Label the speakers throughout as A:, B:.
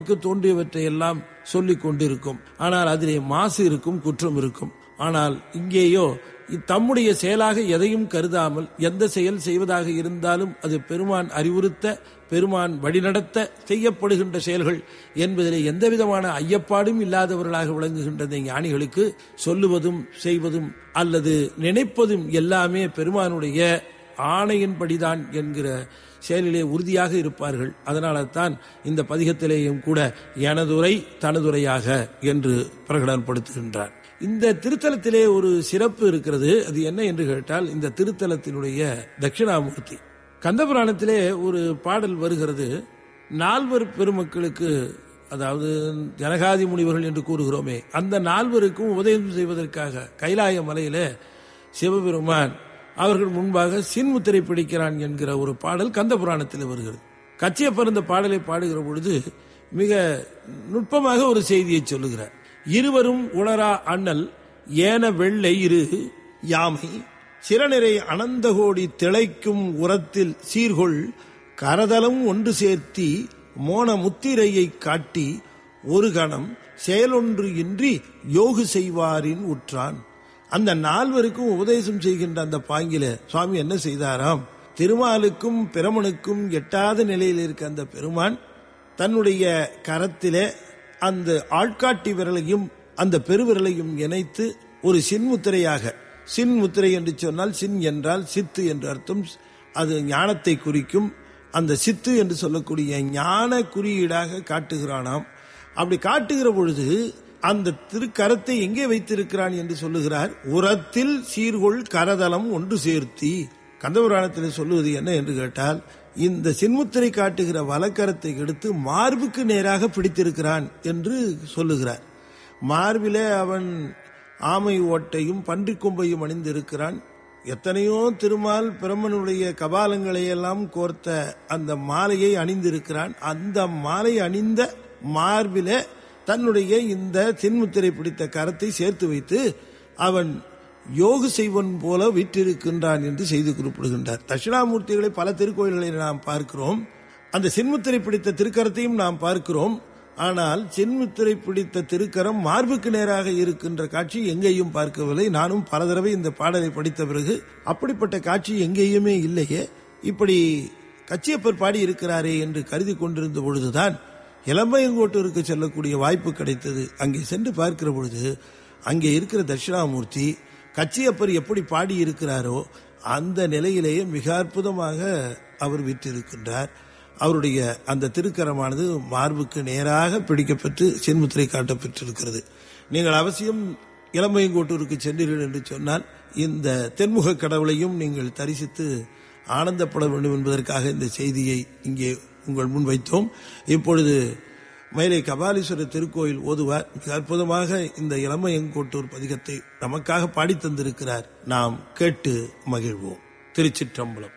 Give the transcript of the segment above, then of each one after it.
A: தோன்றியவற்றை எல்லாம் சொல்லிக் கொண்டிருக்கும் ஆனால் அதிலே மாசு இருக்கும் குற்றம் இருக்கும் ஆனால் இங்கேயோ தம்முடைய செயலாக எதையும் கருதாமல் எந்த செயல் செய்வதாக இருந்தாலும் அது பெருமான் அறிவுறுத்த பெருமான் வழிநடத்த செய்யப்படுகின்ற செயல்கள் என்பதிலே எந்தவிதமான ஐயப்பாடும் இல்லாதவர்களாக விளங்குகின்ற இந்த ஞானிகளுக்கு சொல்லுவதும் செய்வதும் அல்லது நினைப்பதும் எல்லாமே பெருமானுடைய ஆணையின்படிதான் என்கிற செயலிலே உறுதியாக இருப்பார்கள் அதனால தான் இந்த பதிகத்திலேயும் கூட எனதுரை தனதுரையாக என்று பிரகடனப்படுத்துகின்றார் இந்த திருத்தலத்திலே ஒரு சிறப்பு இருக்கிறது அது என்ன என்று கேட்டால் இந்த திருத்தலத்தினுடைய தட்சிணாமூர்த்தி கந்தபுராணத்திலே ஒரு பாடல் வருகிறது நால்வர் பெருமக்களுக்கு அதாவது ஜனகாதி முனிவர்கள் என்று கூறுகிறோமே அந்த நால்வருக்கும் உதயம் செய்வதற்காக கைலாய மலையில சிவபெருமான் அவர்கள் முன்பாக சின்முத்திரை பிடிக்கிறான் என்கிற ஒரு பாடல் கந்த புராணத்தில் வருகிறது கச்சியப்பர் இந்த பாடலை பாடுகிற பொழுது மிக நுட்பமாக ஒரு செய்தியை சொல்லுகிறார் இருவரும் உணரா அண்ணல் ஏன வெள்ளை இரு யாமை சிறநிறை அனந்த கோடி திளைக்கும் உரத்தில் சீர்கொள் கரதலம் ஒன்று சேர்த்தி மோன முத்திரையை காட்டி ஒரு கணம் செயலொன்று இன்றி யோகு செய்வாரின் உற்றான் அந்த நால்வருக்கும் உபதேசம் செய்கின்ற அந்த பாங்கில சுவாமி என்ன செய்தாராம் திருமாலுக்கும் பிரமனுக்கும் எட்டாத நிலையில் இருக்க அந்த பெருமான் தன்னுடைய கரத்திலே அந்த ஆட்காட்டி விரலையும் அந்த பெருவிரலையும் இணைத்து ஒரு சின்முத்திரையாக சின் முத்திரை என்று சொன்னால் சின் என்றால் சித்து என்று அர்த்தம் அது ஞானத்தை குறிக்கும் அந்த சித்து என்று சொல்லக்கூடிய ஞான குறியீடாக காட்டுகிறானாம் அப்படி காட்டுகிற பொழுது அந்த திருக்கரத்தை எங்கே வைத்திருக்கிறான் என்று சொல்லுகிறார் உரத்தில் சீர்கொள் கரதலம் ஒன்று சேர்த்தி கந்தபுராணத்தில் சொல்லுவது என்ன என்று கேட்டால் இந்த சின்முத்திரை காட்டுகிற வலக்கரத்தை எடுத்து மார்புக்கு நேராக பிடித்திருக்கிறான் என்று சொல்லுகிறார் மார்பிலே அவன் ஆமை ஓட்டையும் பன்றிக் கொம்பையும் அணிந்திருக்கிறான் எத்தனையோ திருமால் பிரம்மனுடைய கபாலங்களை எல்லாம் கோர்த்த அந்த மாலையை அணிந்திருக்கிறான் அந்த மாலை அணிந்த மார்பிலே தன்னுடைய இந்த சின்முத்திரை பிடித்த கரத்தை சேர்த்து வைத்து அவன் யோகு செய்வன் போல விற்றிருக்கின்றான் என்று செய்து குறிப்பிடுகின்றார் தட்சிணாமூர்த்திகளை பல திருக்கோயில்களை நாம் பார்க்கிறோம் அந்த சின்முத்திரை பிடித்த திருக்கரத்தையும் நாம் பார்க்கிறோம் ஆனால் சின்முத்திரை பிடித்த திருக்கரம் மார்புக்கு நேராக இருக்கின்ற காட்சி எங்கேயும் பார்க்கவில்லை நானும் பல தடவை இந்த பாடலை படித்த பிறகு அப்படிப்பட்ட காட்சி எங்கேயுமே இல்லையே இப்படி கச்சியப்பர் பாடி இருக்கிறாரே என்று கருதி கொண்டிருந்த பொழுதுதான் இளம்பையங்கோட்டூருக்கு செல்லக்கூடிய வாய்ப்பு கிடைத்தது அங்கே சென்று பார்க்கிற பொழுது அங்கே இருக்கிற தட்சிணாமூர்த்தி கச்சியப்பர் எப்படி பாடி இருக்கிறாரோ அந்த நிலையிலேயே மிக அற்புதமாக அவர் விற்றிருக்கின்றார் அவருடைய அந்த திருக்கரமானது மார்புக்கு நேராக பிடிக்கப்பட்டு சென்முத்திரை காட்டப்பட்டிருக்கிறது நீங்கள் அவசியம் இளம்பையங்கோட்டூருக்கு சென்றீர்கள் என்று சொன்னால் இந்த தென்முக கடவுளையும் நீங்கள் தரிசித்து ஆனந்தப்பட வேண்டும் என்பதற்காக இந்த செய்தியை இங்கே உங்கள் முன் வைத்தோம் இப்பொழுது மயிலை கபாலீஸ்வரர் திருக்கோயில் ஓதுவார் மிக அற்புதமாக இந்த இளமையங்கோட்டூர் பதிகத்தை நமக்காக பாடி தந்திருக்கிறார் நாம் கேட்டு மகிழ்வோம் திருச்சிற்றம்பலம்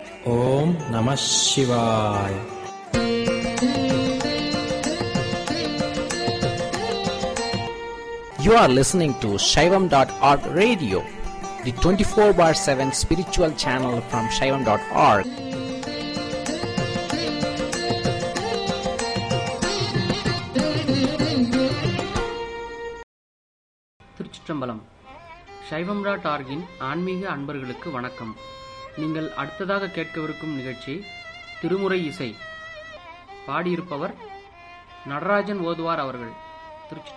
B: ஓம் நம சிவாய் You are listening to Shaivam.org radio, the 24 bar 7 spiritual channel from Shaivam.org.
C: திருச்சிற்றம்பலம் சைவம் டாட் ஆர்கின் ஆன்மீக அன்பர்களுக்கு வணக்கம் நீங்கள் அடுத்ததாக கேட்கவிருக்கும் நிகழ்ச்சி திருமுறை இசை பாடியிருப்பவர் நடராஜன் ஓதுவார் அவர்கள் திருச்சி